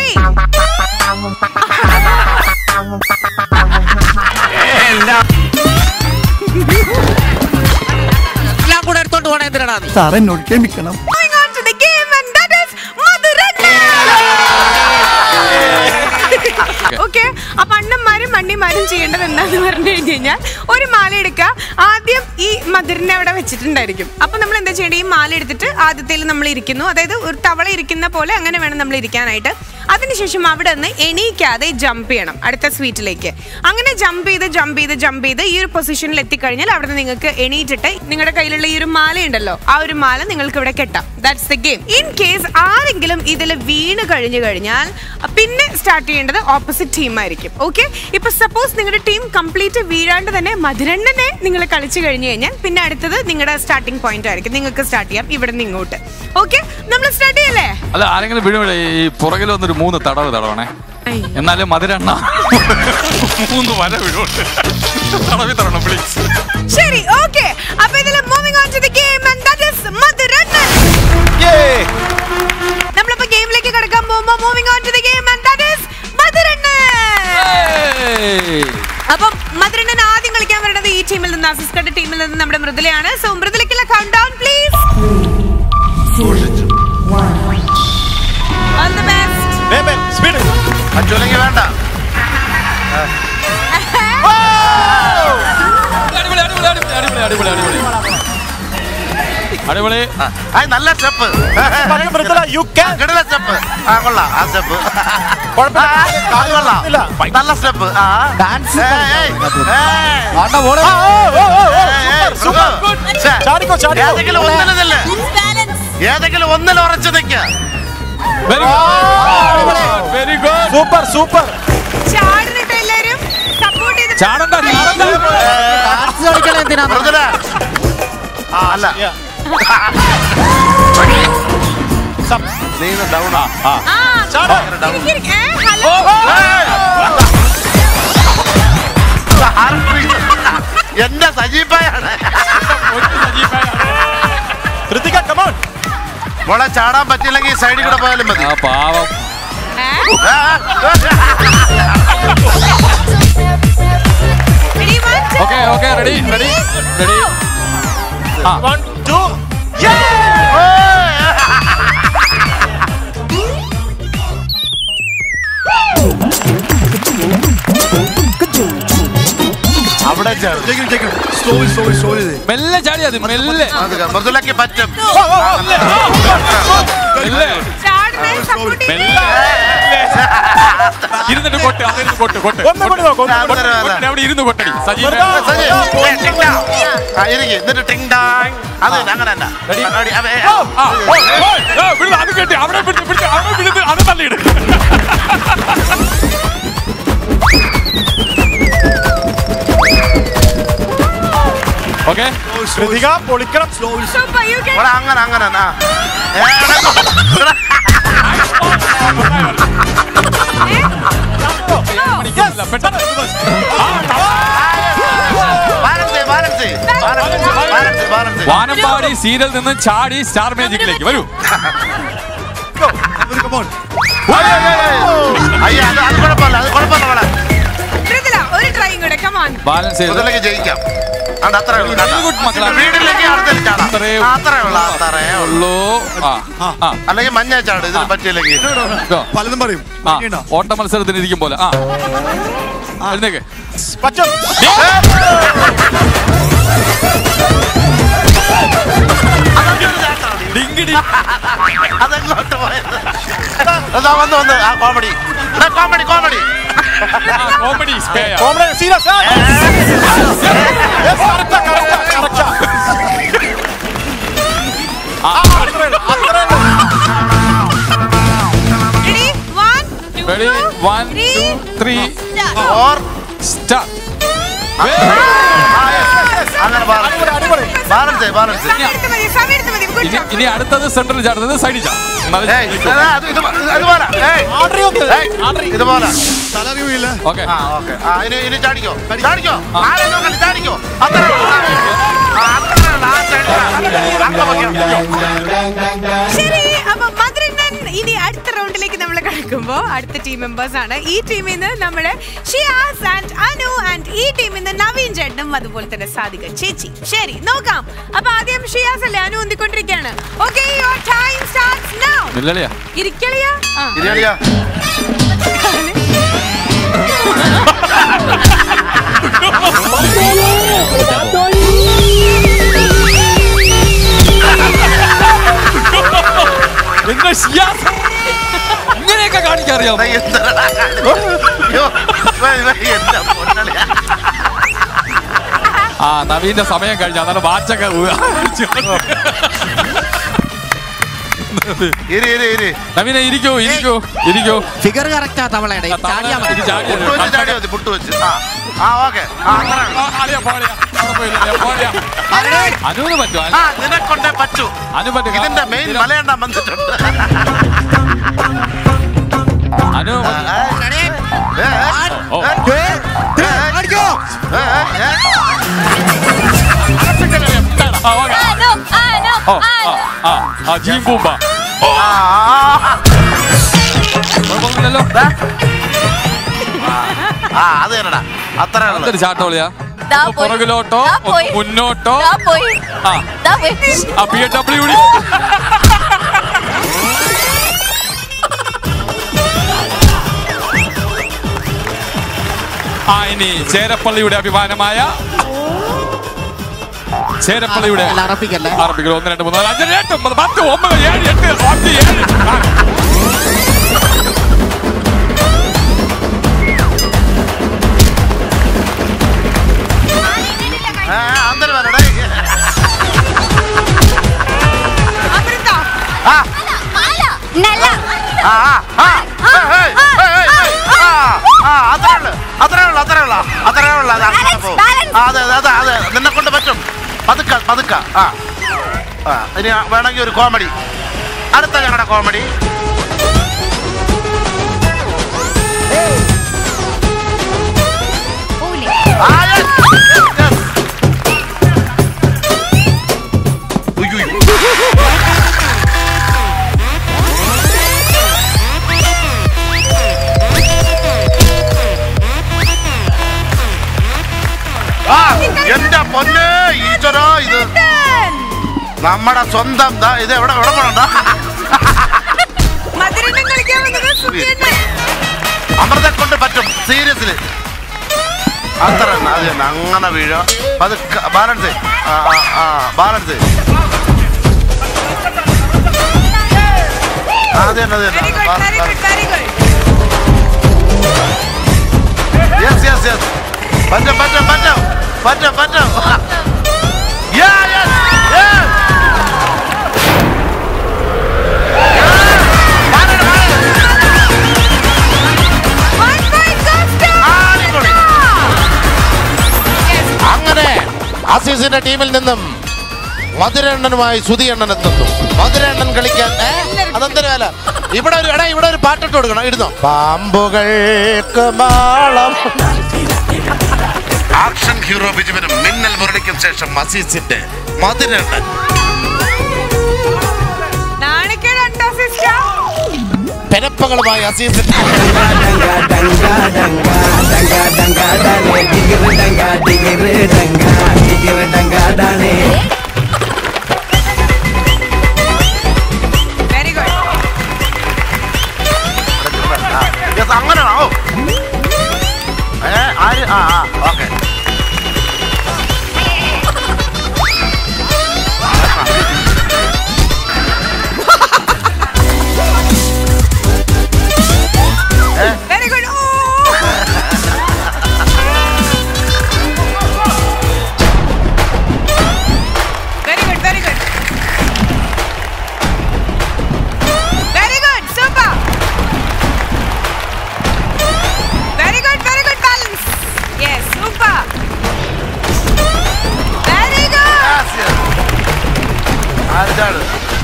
Game എല്ലാം കൂടെ എടുത്തോണ്ട് പോണേ എന്തിനാ നീ സാർ എന്നോട് ക്ഷമിക്കണം Moving on to the game and that is മധുരണ്ണ. Okay, അപ്പൊ അണ്ണന്മാരും മണ്ണിമാരും ചെയ്യേണ്ടത് എന്താന്ന് പറഞ്ഞു കഴിഞ്ഞു കഴിഞ്ഞാൽ ഒരു മാല എടുക്കുക ആദ്യം ഈ മധുരനെ അവിടെ വെച്ചിട്ടുണ്ടായിരിക്കും അപ്പൊ നമ്മൾ എന്താ ചെയ്യേണ്ടത് ഈ മാല എടുത്തിട്ട് ആദ്യത്തേൽ നമ്മൾ ഇരിക്കുന്നു അതായത് ഒരു തവള ഇരിക്കുന്ന പോലെ അങ്ങനെ വേണം നമ്മൾ ഇരിക്കാനായിട്ട് അതിനുശേഷം അവിടെ നിന്ന് എണീക്കാതെ ജമ്പ് ചെയ്യണം അടുത്ത സ്വീറ്റിലേക്ക് അങ്ങനെ ജമ്പ് ചെയ്ത് ജമ്പ് ചെയ്ത് ജമ്പ് ചെയ്ത് ഈ ഒരു പൊസിഷനിൽ എത്തിക്കഴിഞ്ഞാൽ അവിടെ നിന്ന് നിങ്ങൾക്ക് എണീറ്റിട്ട് നിങ്ങളുടെ കയ്യിലുള്ള ഈ ഒരു മാല ഉണ്ടല്ലോ ആ ഒരു മാല നിങ്ങൾക്ക് ഇവിടെ കെട്ടാം that's the game in case ആരെങ്കിലും ഇതിൽ വീണ് കഴിഞ്ഞു കഴിഞ്ഞാൽ പിന്നെ സ്റ്റാർട്ട് ചെയ്യേണ്ടത് ഓപ്പോസിറ്റ് ടീം ആയിരിക്കും ഓക്കെ ഇപ്പൊ സപ്പോസ് നിങ്ങളുടെ ടീം കംപ്ലീറ്റ് വീഴാണ്ട് തന്നെ മധുരണ്ണനെ നിങ്ങൾ കളിച്ചു കഴിഞ്ഞു കഴിഞ്ഞാൽ പിന്നെ അടുത്തത് നിങ്ങളുടെ സ്റ്റാർട്ടിംഗ് പോയിന്റ് ആയിരിക്കും നിങ്ങൾക്ക് സ്റ്റാർട്ട് ചെയ്യാം ഇവിടെ നിന്ന് ഇങ്ങോട്ട് ഓക്കെ നമ്മൾ സ്റ്റാർട്ട് ചെയ്യല്ലേ അല്ല ആരെങ്കിലും വീഴുമ്പോഴേ ഈ പുറകിൽ വന്നൊരു മൂന്ന് തടവ് തടവണേ എന്നാലും മധുരണ്ണ മൂന്ന് വര വീഴുണ്ട് തടവി തരണം പ്ലീസ് ശരി ഓക്കെ അപ്പൊ ഇതിൽ moving on to the game and that is Madhurannan നമ്മളിപ്പോ ഗെയിമിലേക്ക് കടക്കാൻ പോകുമ്പോൾ moving on to the game and that is Madhurannan അപ്പം മധുരണ്ണൻ ആദ്യം കളിക്കാൻ വരുന്നത് ഈ ടീമിൽ നിന്ന് അസിസ്റ്റന്റ് ടീമിൽ നിന്ന് നമ്മുടെ മൃദുലയാണ് സോ മൃദുലയ്ക്കുള്ള countdown please all the best അച്ചുല്ലെങ്കിൽ വേണ്ട അടിപൊളി അടിപൊളി അടിപൊളി അടിപൊളി അടിപൊളി അടിപൊളി അടിപൊളി ആ നല്ല സ്റ്റെപ്പ് കിടല സ്റ്റെപ്പ് ആ കൊള്ളാം ആ സ്റ്റെപ്പ് കൊള്ളാം നല്ല സ്റ്റെപ്പ് ആ Dance ഏയ്, ഏയ്, ഏയ്. ആണ്ടാ പോടെ. ഏയ്, ഏയ്, Super. ഛെ, ചാടിക്കോ, ചാടിക്കോ. ഏതെങ്കിലും ഒന്നിൽ നില്ല് ഏതെങ്കിലും ഒന്നിൽ ഉറച്ചു നിൽക്ക very good very good super super ചാടിനിട്ട് എല്ലാവരും സപ്പോർട്ട് ചെയ്ത് ചാടണ്ട ചാടണ്ട ഡാൻസ് കളിക്കണ എന്തിനാ മൃദുല ആ അല്ല നീ ഡൗൺ ആ ആ ഇരിക്ക്, ഇരിക്ക്. ഏ, ഹലോ എന്റെ സജീബായാണ് കൃതിക കമോൺ മോളെ ചാടാൻ പറ്റില്ലെങ്കിൽ സൈഡിൽ കൂടെ പോയാലും മതി ആ പാവം ഏ? ആ, Ready, one, two. Okay okay ready ready ready ആ വൺ ടു അവിടെ ചേർന്ന്. മെല്ലെ ചാടി അത് മെല്ലെ അത് മൃദുലക്ക് പറ്റും മെല്ലെ ചാടിനെ support ചെയ്ത്. മെല്ലെ ഇരുന്നിട്ട് കൊട്ട് അതിരുന്ന് കൊട്ട് കൊട്ട് ഒന്നും കൂടി നോക്ക്, ഒന്നും കൂടി. കൊട്ടിന് അവിടെ ഇരുന്ന് കൊട്ടടി സജീവ സജി, ഏ, ടിങ് ടാങ്. ആ, ഇരിക്ക്. എന്നിട്ട് ടിങ് ടാങ്. അത് തന്നെ, അങ്ങനെ തന്നെ. Ready? അപ്പൊ, ഏ, ആ, ഓ, ഓ, ഓ, വിടുന്നു, അത് കേട്ടി അവിടെ പിടിച്ച് പിടിച്ച് അവിടെ പിടിച്ച് അത് തള്ളിയിട് ഓക്കെ കൃതിക പൊളിക്കണം Super, you can- ഇവിടെ അങ്ങനെ അങ്ങനെ ആ. ഏ, എടാ, പെട്ടെന്ന് balance ചെയ്യ്, balance ചെയ്യ്. Balance ചെയ്യ്, balance ചെയ്യ്, balance ചെയ്യ്. വാനമ്പാടി സീരിയൽ നിന്ന് ചാടി സ്റ്റാർ മാജിക്കിലേക്ക് വരൂ അയ്യ, അത് അത് കുഴപ്പമില്ല, അത് കുഴപ്പമില്ല മോളെ. മൃദുല, ഒരു trying കൂടെ, come on. ബാലൻസ് ചെയ്ത് മുതലേക്ക് ജയിക്കാം അത് അത്രേ ഉള്ളൂ Very good മക്കളാണ്. വീടിലേക്ക് അടുത്ത ചാടാം അത്രേ ആ, അത്രേ ഉള്ളൂ അത്രേ ഉള്ളൂ ഉള്ളൂ ആ ആ അല്ലെങ്കിൽ മഞ്ഞ ചാട് ഇതിന് പറ്റിയില്ലെങ്കിൽ ഇതോ. പലതും പറയും ആ ഓട്ട മത്സരത്തിന് ഇരിക്കും പോലെ ആ എഴുന്നേക്ക് പറ്റും ഡിങ്കിടി അതെങ്ങോട്ട് പോയത് അതാ വന്ന് വന്ന് ആ കോമഡി കോമഡി കോമഡി കോമഡി സ്പേയ comedy serious Ready? One, two, ready one two three. Three or start അങ്ങനെ ബാലൻസ് ബാലൻസ് ബാലൻസ് സമയം എടുത്ത് മതി, സമയം എടുത്ത് മതി. Good ഇനി job. ഇനി അടുത്തത് സെന്ററിൽ ചാടുന്നത് സൈഡിൽ ചാടും എന്നാലേ ഏയ് ജയിക്കൂ. ഇതാ, അത് ഇത് ഇതുപോലെ ഏയ് ഏയ്, ഇതുപോലെ ഓക്കെ ആ ഓക്കെ ആ ഇനി ഇനി ചാടിക്കോ ചാടിക്കോ ആരെ നോക്കണ്ട ചാടിക്കോ അത്രേ ഉള്ളൂ ആ, അത്രേ ഉള്ളൂ ആ സൈഡിലാ. അങ്ങ് വെക്കാം. ശരി അപ്പൊ മധുരണ്ണൻ ഇനി അടുത്ത റൗണ്ടിലേക്ക് നമ്മൾ കിടക്കുമ്പോ അടുത്ത ടീം മെമ്പേഴ്സ് ആണ് ഈ ടീമിൽ നിന്ന് നമ്മുടെ ഷിയാസ് ആൻഡ് അനു ആൻഡ് ഈ ടീമിൽ നിന്ന് നവീൻ ചേട്ടനും അതുപോലെ തന്നെ സാധിക ചേച്ചി ശരി നോക്കാം അപ്പൊ ആദ്യം ഷിയാസ് അല്ലേ അനു ഒന്തിക്കൊണ്ടിരിക്കുകയാണ് okay your time starts now ഇല്ലല്ലയാ ഇരിക്കലിയാ ആ. ഇരിയാളിയാ എന്താ ഷിയാസ് ഇങ്ങനെയൊക്കെ കാണിക്കറിയാം ദാ എന്തെടാ കാണിച്ചത്? അയ്യോ, ഇവൻ- ഇവൻ എന്താ പൊന്നളിയാ? ആ നവീന്റെ സമയം കഴിഞ്ഞ അതാണ് വാച്ചൊക്കെ ഇരി, ഇരി, ഇരി. നവീനെ ഇരിക്കൂ ഇരിക്കൂ ഇരിക്കൂ ഫിഗർ കറക്റ്റാ തവളയുടെ ആ, തവള ചാടിയാ മതി ഇത് ചാടിയത്. പുട്ട് വെച്ച് ചാടിയാ മതി, പുട്ട് വെച്ച്. ആ, ആ, ഓക്കേ. ആ, അത്ര ഉള്ളൂ. ആ, അളിയാ, പോളിയാ. അവിടെ പോയില്ല, അളിയാ, പോളിയാ. അനുവിന് പറ്റും ആ, നിനക്കൊണ്ടേ പറ്റൂ അനു പറ്റും ഇതിന്റെ മെയിൻ മലയണ്ണ വന്നിട്ടുണ്ട് അനു ആ, ഏ, ഏ, ഓ. ഏ, ഏ, അടിക്കോ ഏ, ഏ, ഏ. ആ, ഓക്കേ. ഓ, ആ, ആ, ആ, ജീൻ കൂമ്പ. ആ, ആ, കുഴപ്പമൊന്നുമില്ലല്ലോ. ആ അത് തന്നെടാ അത്ര ഉള്ളു എന്തൊരു ചാട്ടോളിയാ ദാ ഒന്ന് പോയി. പുറകിലോട്ടോ ദാ ഒന്ന് പോയി. മുന്നോട്ടോ ദാ പോയി. ആ ദാ പോയി. ആ പി ഡബ്ല്യു ഡി ആ ഇനി ചേരപ്പള്ളിയുടെ അഭിമാനമായ ചേരപ്പള്ളിയുടെ അല്ല, അറപ്പിക്കല്ലേ ആരംഭിക്കൽ ഒന്ന് രണ്ട് മൂന്ന് നാല് അഞ്ച് എട്ട് ഒമ്പത് പത്ത് ഒമ്പത് ഏഴ് എട്ട് അഞ്ച് ഏഴ് ആ. ഏ, അന്തരം വരടേ അമൃത ആ മാല. നല്ല. ആ ആ ആ ഏയ്, ഏയ്, ഏയ്, ഏയ്, ആ ആ അത്രേ ഉള്ളു അത്രേ ഉള്ളു അത്രേ ഉള്ളു അത്രേ ഉള്ളു അത് അങ്ങനെ Balance, പോകും balance. ആ, അതെ അതെ അതെ അതെ നിന്നെ കൊണ്ട് പറ്റും പതുക്ക പതുക്ക ആ ആ ഇനി വേണമെങ്കിൽ ഒരു കോമഡി അടുത്ത ഞങ്ങളുടെ കോമഡി ഊലി. ആ, yes, yes, yes. ഉയ്യ്, ഉയ്യ്. ആ, എന്റെ പൊന്ന് ഈശ്വര ഇത് നമ്മുടെ സ്വന്തം ദാ, ഇത് എവിടെ എവിടെ പോണണ്ട മധുരണ്ണം കളിക്കാൻ വന്നത് സുധിയന്നെ അമൃതെ കൊണ്ട് പറ്റും സീരിയസ്ലി അത്ര തന്നെ അത് തന്നെ അങ്ങനെ വീഴ പതുക്കെ ബാലൻസ് ആ ആ ആ ബാലൻസ് അത് തന്നെ അത് വെരി ഗുഡ് വെരി തന്നെ good very good yes yes yes പറ്റും പറ്റും പറ്റും പറ്റും പറ്റും Yeah, yes, yes. മാറണം, മാറണം. One point goes to അടിപൊളി. അങ്ങനെ അസീസിന്റെ ടീമിൽ നിന്നും മധുരണ്ണനുമായി സുധിയണ്ണൻ എത്തുന്നു മധുരണ്ണൻ കളിക്കാൻ ഏ? അതെന്തൊരു വേല ഇവിടെ ഒരു എടാ ഇവിടെ ഒരു പാട്ടിട്ട് കൊടുക്കണം ഇടുന്നോ പാമ്പുകൾക്ക് മാളം ആക്ഷൻ ഹീറോ ബിജുവിനും മിന്നൽ മുരളിക്കും ശേഷം അസീസിന്റെ മധുരണ്ണൻ നാണിക്കേടുണ്ടോ സിസ്റ്റർ പെരപ്പകളുമായി അസീസിന്റെ വെരി ഗുഡ് Yes, അങ്ങനെ ഓ ഏ ആര് ആ ആ okay very good very good very good very good super very good very good balance yes super very good Yes, yes. ആരിതാണ്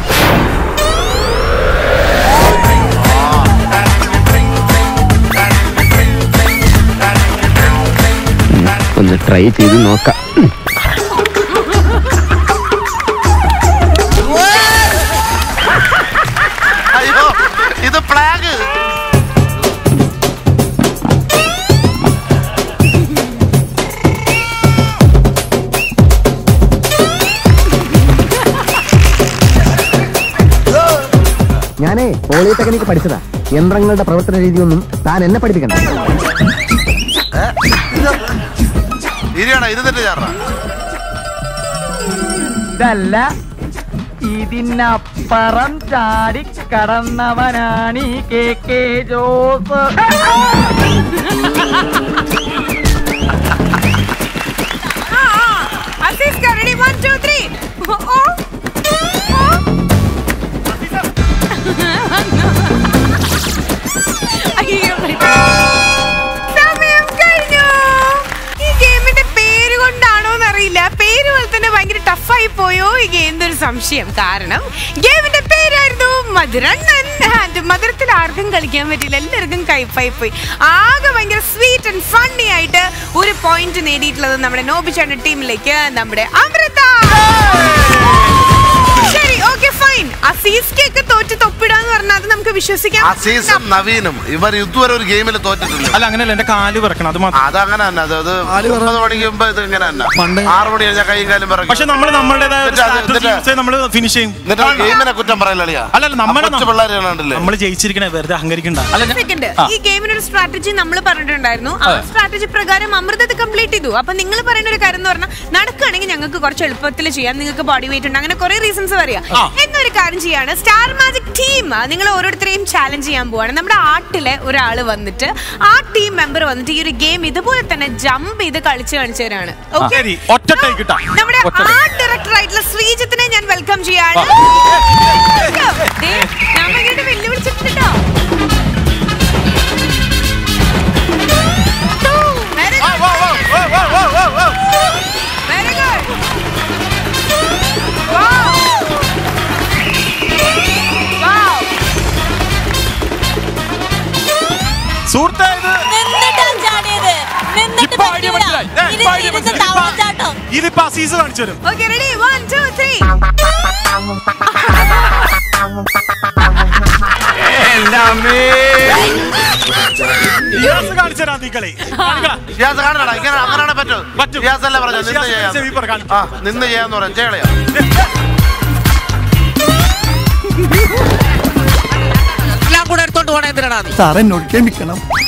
ഒന്ന് ട്രൈ ചെയ്ത് നോക്കാം അയ്യോ ഇത് പ്ലാഗ് പോളിടെക്നിക്ക് പഠിച്ചതാ യന്ത്രങ്ങളുടെ പ്രവർത്തന രീതിയൊന്നും താൻ എന്നെ പഠിപ്പിക്കണ്ട ഇരിയടാ ഇരുന്നിട്ട് ചേർന്ന ഇതല്ല ഇതിനപ്പുറം ചാടി കടന്നവനാണ് ഈ കെ കെ ജോസ് ആ, ആ. Azeez ready? One, two, three. ഓ, ഓ. ഓ. അയ്യോ. സമയം കഴിഞ്ഞു. ഈ ഗെയിമിന്റെ പേര് കൊണ്ടാണോ എന്നറിയില്ല പേര് പോലെ തന്നെ ഭയങ്കര ടഫായി പോയോ ഈ ഗെയിമിന്റെ ഒരു സംശയം കാരണം ഗെയിമിന്റെ പേരായിരുന്നു മധുരണ്ണൻ ആൻഡ് മധുരത്തിൽ ആർക്കും കളിക്കാൻ പറ്റില്ല എല്ലാവർക്കും കൈപ്പായി പോയി ആകെ ഭയങ്കര സ്വീറ്റ് ആൻഡ് ഫണ്ണി ആയിട്ട് ഒരു പോയിന്റ് നേടിയിട്ടുള്ളത് നമ്മുടെ നോബിച്ചാണ് ടീമിലേക്ക് നമ്മുടെ അമൃത ശരി ഓക്കെ ഫൈൻ അസീസ്ക്കൊക്കെ തോറ്റ് തൊപ്പിടാന്ന് പറഞ്ഞാൽ അത് നമുക്ക് വിശ്വസിക്കാം അസീസും നവീനും ഇവർ ഇതുവരെ ഒരു ഗെയിമിൽ തോറ്റിട്ടില്ല അല്ല അങ്ങനെയല്ല എന്റെ കാല് പറക്കണം അത് മാത്രം അതങ്ങനെ തന്നെ അത് അത് ഒമ്പത് മണിക്ക് മുമ്പ് ഇത് ഇങ്ങനെ തന്നെ ആറ് മണി കഴിഞ്ഞാൽ കൈയും കാലും പിറക്കും പക്ഷെ നമ്മൾ നമ്മളുടേതായ എന്നിട്ട് അത് എന്നിട്ട് നമ്മൾ ഫിനിഷ് ചെയ്യും എന്നിട്ട് ആ ഗെയിമിനെ കുറ്റം പറയലിയാ അല്ലല്ല, നമ്മളെ- പിള്ളേർ കണ്ടില്ലേ നമ്മൾ ജയിച്ചിരിക്കണേ വെറുതെ അഹങ്കരിക്കണ്ട അല്ല ഞാൻ- സെക്കൻഡ് ആ. ഈ ഗെയിമിനൊരു സ്ട്രാറ്റജി നമ്മൾ പറഞ്ഞിട്ടുണ്ടായിരുന്നു ആ അതെ. സ്ട്രാറ്റജി പ്രകാരം അമൃതത് കംപ്ലീറ്റ് ചെയ്തു അപ്പൊ നിങ്ങൾ പറയുന്ന ഒരു കാര്യം എന്ന് പറഞ്ഞാൽ നടക്കുകയാണെങ്കിൽ ഞങ്ങൾക്ക് കുറച്ച് എളുപ്പത്തിൽ ചെയ്യാം നിങ്ങൾക്ക് ബോഡി വെയിറ്റ് ഉണ്ട് അങ്ങനെ കുറെ റീസൺസ് പറയാം ആ. എന്നൊരു കാര്യം ചെയ്യാണ് സ്റ്റാർ മാജിക് ടീം നിങ്ങൾ ഓരോരുത്തരെയും ചാലഞ്ച് ചെയ്യാൻ പോവാണ് നമ്മുടെ ആർട്ടിലെ ഒരാൾ വന്നിട്ട് ആ ടീം മെമ്പർ വന്നിട്ട് ഈ ഒരു ഗെയിം ഇതുപോലെ തന്നെ ജമ്പ് ചെയ്ത് കളിച്ച് കാണിച്ചു തരാണ് Okay? ശരി, ഒറ്റ take ഇട്ടാ. നമ്മുടെ ഒറ്റ take. ആർട്ട് ഡയറക്ടർ ആയിട്ടുള്ള ശ്രീജിത്തിനെ ഞാൻ വെൽക്കം ചെയ്യാണ് ദേ, ഞാൻ ഭയങ്കരമായിട്ട് വെല്ലുവിളിച്ചിട്ടുണ്ടോ Very ആ, good. വാ, വാ, വാ, വാ, വാ, വാ, വാ. Very good. Wow. Wow. സുഹൃത്തേ ഇത് നിന്നിട്ടാ ചാടിയത് നിന്നിട്ട് ഇപ്പൊ ഐഡിയ പറ്റൂല. മനസ്സിലായി ഏ, ഇത് ഇപ്പൊ ഐഡിയ ഇരുന്ന് മനസ്സിലായി തവളച്ചാട്ടം ഇപ്പൊ- ഇതിപ്പോ അസീസ് കാണിച്ചു തരും Okay, ready? One, two, three. Iyas കാണിച്ചു തരാം നീ കളി കാണിക്കടാ. ഗ്യാസ് കാണണടാ ഇങ്ങനെ അങ്ങനെയാണെ പറ്റും പറ്റും. ഗ്യാസ് അല്ലേ പറഞ്ഞു നിന്ന് ഗ്യാസ് ചെയ്യാം ചെവി പറ, കാണിക്ക്. ആ നിന്ന് ചെയ്യാന്ന് പറയാം ചെയ്യളയാ എല്ലാം കൂടെ എടുത്തോണ്ട് പോണേ എന്തിനാ നീ സാർ എന്നോട് ക്ഷമിക്കണം